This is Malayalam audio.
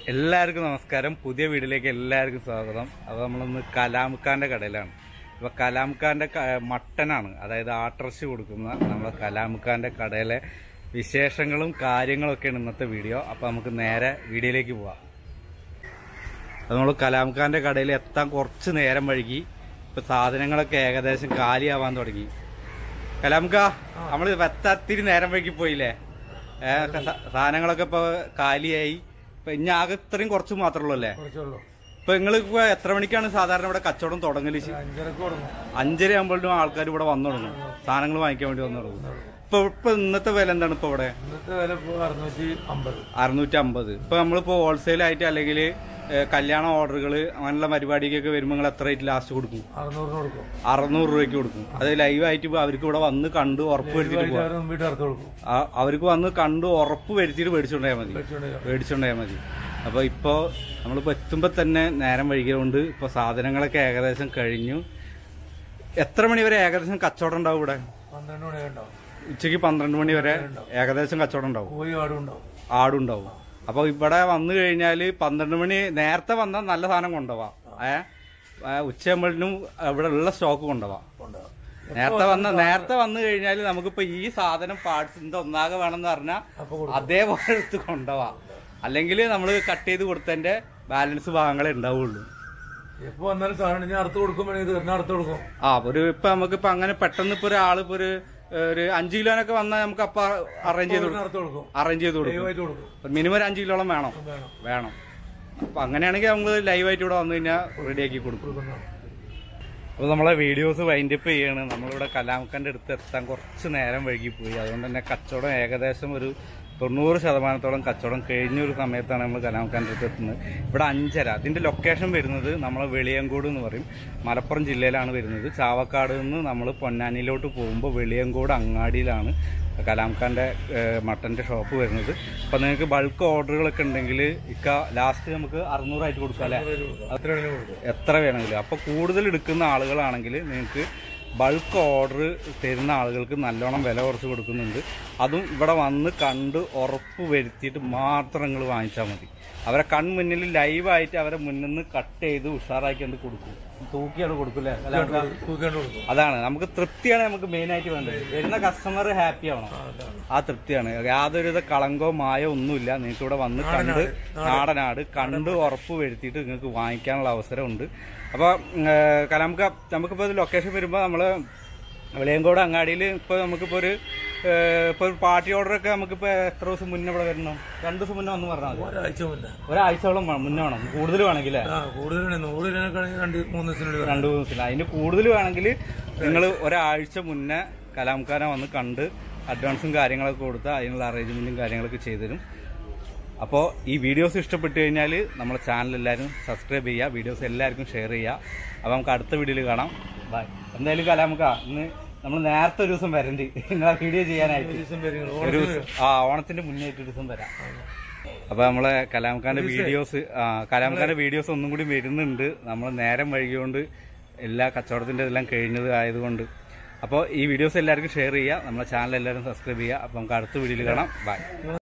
എല്ലാവർക്കും നമസ്കാരം പുതിയ വീട്ടിലേക്ക് എല്ലാവർക്കും സ്വാഗതം അപ്പോൾ നമ്മളിന്ന് കലാമുക്കാന്റെ കടയിലാണ് അപ്പോൾ കലാമുക്കാന്റെ ക- മട്ടനാണ് അതായത് ആട്ടിറച്ചി കൊടുക്കുന്ന നമ്മുടെ കലാമുക്കാന്റെ കടയിലെ വിശേഷങ്ങളും കാര്യങ്ങളൊക്കെയാണ് ഇന്നത്തെ വീഡിയോ അപ്പോൾ നമുക്ക് നേരെ വീഡിയോയിലേക്ക് പോവാം അത് നമ്മൾ കലാംഖാന്റെ കടയിൽ എത്താൻ കുറച്ച് നേരം വഴുകി ഇപ്പൊ സാധനങ്ങളൊക്കെ ഏകദേശം കാലിയാവാൻ തുടങ്ങി കലാംക നമ്മള് വെത്തത്തിരി നേരം വഴുകി പോയില്ലേ ഏ, സ- സാധനങ്ങളൊക്കെ ഇപ്പൊ കാലിയായി ഇപ്പൊ ഇനി ആകെ ഇത്രയും കുറച്ച് മാത്രമേ ഉള്ളൂ അല്ലേ കുറച്ചുള്ളൂ ഇപ്പൊ നിങ്ങൾ ഇപ്പൊ എത്ര മണിക്കാണ് സാധാരണ ഇവിടെ കച്ചവടം തുടങ്ങല് അഞ്ചരക്ക് തുടങ്ങും അഞ്ചര ആകുമ്പോഴും ആൾക്കാർ ഇവിടെ വന്നു തുടങ്ങും സാധനങ്ങൾ വാങ്ങിക്കാൻ വേണ്ടി വന്നു തുടങ്ങും ഇപ്പൊ ഇപ്പൊ ഇന്നത്തെ വില എന്താണ് ഇപ്പൊ ഇവിടെ ഇന്നത്തെ വില ഇപ്പോൾ അറുന്നൂറ്റി അമ്പത് അറുന്നൂറ്റി അമ്പത് ഇപ്പൊ നമ്മളിപ്പോ ഹോൾസെയിൽ ആയിട്ട് അല്ലെങ്കിൽ കല്യാണ ഓർഡറുകൾ അങ്ങനെയുള്ള പരിപാടിക്കൊക്കെ വരുമ്പോൾ നിങ്ങൾ എത്ര റേറ്റ് ലാസ്റ്റ് കൊടുക്കും അറുന്നൂറിന് കൊടുക്കും അറുന്നൂറ് രൂപയ്ക്ക് കൊടുക്കും അത് ലൈവ് ആയിട്ട് ഇപ്പൊ അവർക്ക് ഇവിടെ വന്ന് കണ്ട് ഉറപ്പ് വരുത്തിയിട്ട് പോവാം വൈകുന്നേരം മുമ്പിട്ട് അറുത്ത് കൊടുക്കും ആ- അവർക്ക് വന്ന് കണ്ട് ഉറപ്പ് വരുത്തിയിട്ട് മേടിച്ചുകൊണ്ടായാൽ മതി വെച്ചുകൊണ്ട് മേടിച്ചുകൊണ്ടായാൽ മതി അപ്പൊ ഇപ്പോ നമ്മളിപ്പോ എത്തുമ്പോ തന്നെ നേരം വൈകിയതുകൊണ്ട് ഇപ്പൊ സാധനങ്ങളൊക്കെ ഏകദേശം കഴിഞ്ഞു എത്ര മണി വരെ ഏകദേശം കച്ചവടം ഉണ്ടാവും ഇവിടെ പന്ത്രണ്ട് മണി ഉണ്ടാവും ഉച്ചയ്ക്ക് പന്ത്രണ്ട് മണി വരെ ഏകദേശം കച്ചവടം ഉണ്ടാവും കോഴി ആടും ഉണ്ടാവും ആടുണ്ടാവും അപ്പൊ ഇവിടെ വന്നു കഴിഞ്ഞാല് പന്ത്രണ്ട് മണി നേരത്തെ വന്നാൽ നല്ല സാധനം കൊണ്ടുപോവാം ഏ ഉച്ചയാകുമ്പോഴേനും ഇവിടെ ഉള്ള സ്റ്റോക്ക് കൊണ്ടുപോവാം ഉണ്ടാവും നേരത്തെ വന്ന നേരത്തെ വന്നു കഴിഞ്ഞാൽ നമുക്കിപ്പോ ഈ സാധനം പാർട്സിന്റെ ഒന്നാകെ വേണമെന്ന് പറഞ്ഞാൽ അപ്പൊ കൊടുക്കും അതേപോലെ എടുത്ത് കൊണ്ടുപോവാം അല്ലെങ്കിൽ നമ്മൾ കട്ട് ചെയ്ത് കൊടുത്തതിന്റെ ബാലൻസ് ഭാഗങ്ങളെ ഉണ്ടാവുള്ളൂ എപ്പോ വന്നാലും സാധനം ഞാൻ അറുത്ത് കൊടുക്കും വേണമെങ്കിൽ തീർന്ന അറുത്ത് കൊടുക്കും ആ ഒരു ഇപ്പൊ നമുക്കിപ്പോ അങ്ങനെ പെട്ടെന്ന് ഇപ്പൊ ഒരാള് ഇപ്പൊ ഒരു ഒരു അഞ്ചു കിലോനൊക്കെ വന്നാൽ നമുക്ക് അപ്പൊ അറേഞ്ച് ചെയ്ത് തീർന്ന അറുത്ത് കൊടുക്കും അറേഞ്ച് ചെയ്ത് കൊടുക്കും ദയവായിട്ട് കൊടുക്കും മിനിമം ഒരു അഞ്ചു കിലോളം വേണം വേണം വേണം അപ്പൊ അങ്ങനെയാണെങ്കിൽ നമ്മൾ ലൈവായിട്ട് ഇവിടെ വന്നു കഴിഞ്ഞാൽ റെഡിയാക്കി കൊടുക്കും കൊടുക്കുന്നതാണ് അപ്പോൾ നമ്മളെ വീഡിയോസ് വൈൻഡപ്പ് ചെയ്യാണ് നമ്മളിവിടെ കലാമക്കൻ്റെ അടുത്ത് എത്താൻ കുറച്ച് നേരം വൈകിപ്പോയി അതുകൊണ്ട് തന്നെ കച്ചവടം ഏകദേശം ഒരു തൊണ്ണൂറ് ശതമാനത്തോളം കച്ചവടം കഴിഞ്ഞ ഒരു സമയത്താണ് നമ്മൾ കലാമക്കാൻ്റെ അടുത്ത് എത്തുന്നത് ഇവിടെ അഞ്ചര അതിന്റെ ലൊക്കേഷൻ വരുന്നത് നമ്മളെ വെളിയങ്കോട് എന്ന് പറയും മലപ്പുറം ജില്ലയിലാണ് വരുന്നത് ചാവക്കാട് നിന്ന് നമ്മൾ പൊന്നാനിയിലോട്ട് പോകുമ്പോൾ വെളിയങ്കോട് അങ്ങാടിയിലാണ് കലാംഖാന്റെ മട്ടന്റെ ഷോപ്പ് വരുന്നത് അപ്പൊ നിങ്ങൾക്ക് ബൾക്ക് ഓർഡറുകളൊക്കെ ഉണ്ടെങ്കിൽ ഇക്ക ലാസ്റ്റ് നമുക്ക് അറുന്നൂറായിട്ട് കൊടുക്കാം അല്ലേ അത്ര വേണമെങ്കിൽ കൊടുക്കും എത്ര വേണമെങ്കിലും അപ്പൊ കൂടുതൽ എടുക്കുന്ന ആളുകളാണെങ്കിൽ നിങ്ങൾക്ക് ബൾക്ക് ഓർഡർ തരുന്ന ആളുകൾക്ക് നല്ലോണം വില കുറച്ച് കൊടുക്കുന്നുണ്ട് അതും ഇവിടെ വന്ന് കണ്ട് ഉറപ്പ് വരുത്തിയിട്ട് മാത്രം നിങ്ങൾ വാങ്ങിച്ചാൽ മതി അവരെ കൺമുന്നിൽ ലൈവായിട്ട് അവരെ മുന്നിൽ നിന്ന് കട്ട് ചെയ്ത് ഉഷാറാക്കിയാണ് കൊടുക്കും തൂക്കിയാണ് കൊടുക്കില്ലേ അല്ല തൂക്കേണ്ട കൊടുക്കും അതാണ് നമുക്ക് തൃപ്തിയാണ് നമുക്ക് മെയിൻ ആയിട്ട് വേണ്ടത് വരുന്ന കസ്റ്റമർ ഹാപ്പി ആവണം ആ, അതാണ് ആ തൃപ്തിയാണ് യാതൊരുവിധ കളങ്കോ മായോ ഒന്നുമില്ല നിങ്ങൾക്ക് ഇവിടെ വന്ന് കണ്ട് നാടനാട് കണ്ട് ഉറപ്പ് വരുത്തിയിട്ട് നിങ്ങൾക്ക് വാങ്ങിക്കാനുള്ള അവസരമുണ്ട് അപ്പൊ കലാമക്ക നമുക്കിപ്പോ ലൊക്കേഷൻ വരുമ്പോ നമ്മള് വെളിയങ്കോട് അങ്ങാടിയിൽ ഇപ്പൊ നമുക്കിപ്പോ ഒരു ഏഹ്, ഇപ്പൊ ഒരു പാർട്ടി ഓർഡർ ഒക്കെ നമുക്കിപ്പോ എത്ര ദിവസം മുന്നേ ഇവിടെ വരണം രണ്ടു ദിവസം മുന്നേ വന്ന് പറഞ്ഞാൽ മതി ഒരാഴ്ച മുന്നേ ഒരാഴ്ചയോളം വേണം, മുന്നേ വേണം കൂടുതൽ വേണമെങ്കിൽ ആ കൂടുതലാണ് നൂറ് രൂപ രണ്ട് മൂന്ന് ദിവസത്തിനുള്ളിൽ വരാം. രണ്ടു ദിവസത്തിൽ അതിന് കൂടുതൽ വേണമെങ്കിൽ നിങ്ങൾ ഒരാഴ്ച മുന്നേ കലാംഖാനെ വന്ന് കണ്ട് അഡ്വാൻസും കാര്യങ്ങളൊക്കെ കൊടുത്ത് അതിനുള്ള അറേഞ്ച്മെന്റും കാര്യങ്ങളൊക്കെ ചെയ്തുതരും അപ്പോൾ ഈ വീഡിയോസ് ഇഷ്ടപ്പെട്ടു കഴിഞ്ഞാൽ നമ്മളെ ചാനൽ എല്ലാവരും സബ്സ്ക്രൈബ് ചെയ്യുക വീഡിയോസ് എല്ലാവർക്കും ഷെയർ ചെയ്യുക അപ്പോൾ നമുക്ക് അടുത്ത വീഡിയോയിൽ കാണാം ബൈ എന്തായാലും കലാമുക്ക ഇന്ന് നമ്മൾ നേരത്തെ ഒരു ദിവസം വരണ്ട് നിങ്ങളെ വീഡിയോ ചെയ്യാനായിട്ട് ഒരു ദിവസം വരും. ഒരു ദിവസം ആ ഓണത്തിന്റെ മുന്നേ ആയിട്ട് ഒരു ദിവസം വരാം അപ്പൊ നമ്മളെ കലാംഖാന്റെ വീഡിയോസ് ആ കലാംഖാന്റെ വീഡിയോസ് ഒന്നും കൂടി വരുന്നുണ്ട് നമ്മൾ നേരം വൈകിയോണ്ട് എല്ലാ കച്ചവടത്തിന്റെ എല്ലാം കഴിഞ്ഞത് ആയതുകൊണ്ട് അപ്പോൾ ഈ വീഡിയോസ് എല്ലാവർക്കും ഷെയർ ചെയ്യുക നമ്മളെ ചാനൽ എല്ലാവരും സബ്സ്ക്രൈബ് ചെയ്യുക അപ്പോൾ നമുക്ക് അടുത്ത വീഡിയോയിൽ കാണാം ബൈ